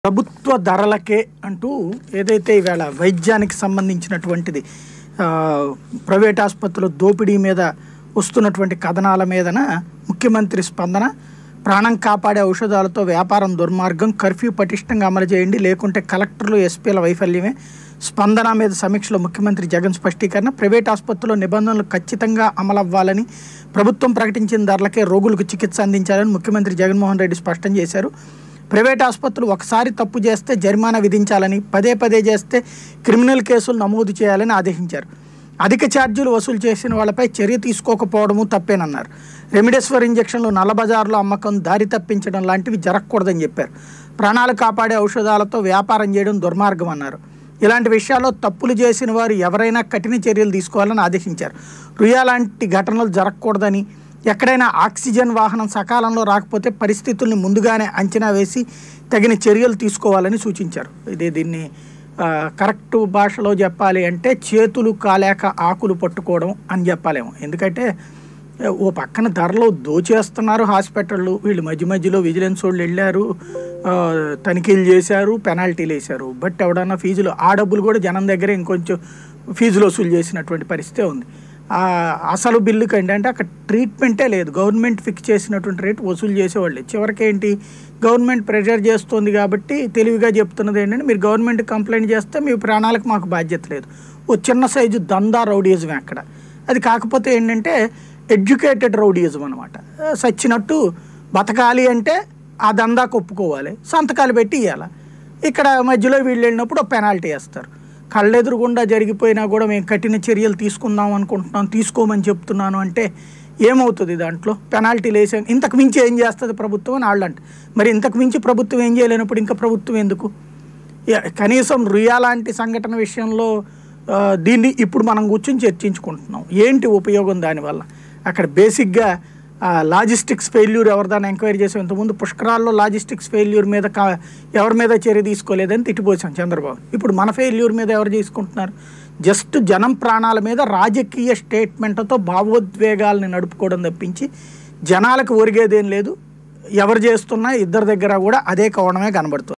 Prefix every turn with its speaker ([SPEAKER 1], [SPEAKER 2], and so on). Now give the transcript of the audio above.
[SPEAKER 1] ప్రభుత్వ ధరలకే అంటూ ఏదైతే ఈవేళ వైద్యానికి సంబంధించినటువంటిది ఆ, ప్రైవేట్ ఆసుపత్రుల దోపిడీ మీద వస్తున్నటువంటి కథనాల మీదన ముఖ్యమంత్రి స్పందన ప్రాణం కాపాడే ఔషధాలతో వ్యాపారం దుర్మార్గం కర్ఫ్యూ పటిష్టంగా అమలు చేయండి లేకుంటే కలెక్టర్లు ఎస్పీల వైఫల్యమే స్పందన మీద సమీక్షలో ముఖ్యమంత్రి జగన్ స్పష్టీకరణ ప్రైవేట్ ఆసుపత్రుల్లో నిబంధనలు ఖచ్చితంగా అమలవ్వాలని ప్రభుత్వం ప్రకటించిన ధరలకే రోగులకు చికిత్స అందించాలని ముఖ్యమంత్రి జగన్మోహన్ రెడ్డి స్పష్టం చేశారు ప్రైవేట్ ఆసుపత్రులు ఒకసారి తప్పు చేస్తే జరిమానా విధించాలని పదే పదే చేస్తే క్రిమినల్ కేసులు నమోదు చేయాలని ఆదేశించారు అధిక ఛార్జీలు వసూలు చేసిన వాళ్ళపై చర్య తీసుకోకపోవడము తప్పేనన్నారు రెమిడెసివిర్ ఇంజక్షన్లు నల్లబజార్లో అమ్మకం దారి తప్పించడం లాంటివి జరగకూడదని చెప్పారు ప్రాణాలు కాపాడే ఔషధాలతో వ్యాపారం చేయడం దుర్మార్గం అన్నారు ఇలాంటి విషయాల్లో తప్పులు చేసిన వారు ఎవరైనా కఠిన చర్యలు తీసుకోవాలని ఆదేశించారు రుయా లాంటి ఘటనలు జరగకూడదని ఎక్కడైనా ఆక్సిజన్ వాహనం సకాలంలో రాకపోతే పరిస్థితుల్ని ముందుగానే అంచనా వేసి తగిన చర్యలు తీసుకోవాలని సూచించారు ఇది దీన్ని ఆ, కరెక్ట్ భాషలో చెప్పాలి అంటే చేతులు కాలేక ఆకులు పట్టుకోవడం అని చెప్పాలేమో ఎందుకంటే ఓ పక్కన ధరలు దోచేస్తున్నారు హాస్పిటళ్ళు వీళ్ళు మధ్య మధ్యలో విజిలెన్స్ వాళ్ళు వెళ్ళారు ఆ, తనిఖీలు చేశారు పెనాల్టీలు వేశారు బట్ ఎవడన్నా ఫీజులు ఆ డబ్బులు కూడా జనం దగ్గర ఇంకొంచెం ఫీజులు వసూలు చేసినటువంటి పరిస్థితే ఉంది ఆ అసలు బిల్లుకి ఏంటంటే అక్కడ ట్రీట్మెంటే లేదు గవర్నమెంట్ ఫిక్స్ చేసినటువంటి రేట్ వసూలు చేసేవాళ్ళు చివరికి ఏంటి గవర్నమెంట్ ప్రెషర్ చేస్తుంది కాబట్టి తెలివిగా చెప్తున్నది ఏంటంటే మీరు గవర్నమెంట్ కంప్లైంట్ చేస్తే మీ ప్రాణాలకు మాకు బాధ్యత లేదు ఓ చిన్న సైజు దందా రౌడీజం అక్కడ అది కాకపోతే ఏంటంటే ఎడ్యుకేటెడ్ రౌడీయిజం అనమాట సచ్చినట్టు బతకాలి అంటే ఆ దందాకు ఒప్పుకోవాలి సంతకాలు పెట్టి ఇవ్వాలి ఇక్కడ మధ్యలో వీళ్ళు వెళ్ళినప్పుడు పెనాల్టీ వేస్తారు కళ్ళెదురుగుండా జరిగిపోయినా కూడా మేము కఠిన చర్యలు తీసుకుందాం అనుకుంటున్నాం తీసుకోమని చెప్తున్నాను అంటే ఏమవుతుంది దాంట్లో పెనాల్టీలు వేసాం ఇంతకు మించి ఏం చేస్తుంది ప్రభుత్వం అని వాళ్ళు అంటే మరి ఇంతకు మించి ప్రభుత్వం ఏం చేయలేనప్పుడు ఇంకా ప్రభుత్వం ఎందుకు యా- కనీసం రుయా లాంటి సంఘటన విషయంలో ఆ, దీన్ని ఇప్పుడు మనం కూర్చొని చర్చించుకుంటున్నాం ఏంటి ఉపయోగం దానివల్ల అక్కడ బేసిక్గా లాజిస్టిక్స్ ఫెయిల్యూర్ ఎవరిదాన్ని ఎంక్వైరీ చేసాం ఇంతకుముందు పుష్కరాల్లో లాజిస్టిక్స్ ఫెయిల్యూర్ మీద కా ఎవరి మీద చర్య తీసుకోలేదని తిట్టిపోసాం చంద్రబాబు ఇప్పుడు మన ఫెయిల్యూర్ మీద ఎవరు తీసుకుంటున్నారు జస్ట్ జనం ప్రాణాల మీద రాజకీయ స్టేట్మెంట్తో భావోద్వేగాల్ని నడుపుకోవడం తప్పించి జనాలకు ఒరిగేదేం లేదు ఎవరు చేస్తున్నా ఇద్దరి దగ్గర కూడా అదే కోణమే కనబడుతుంది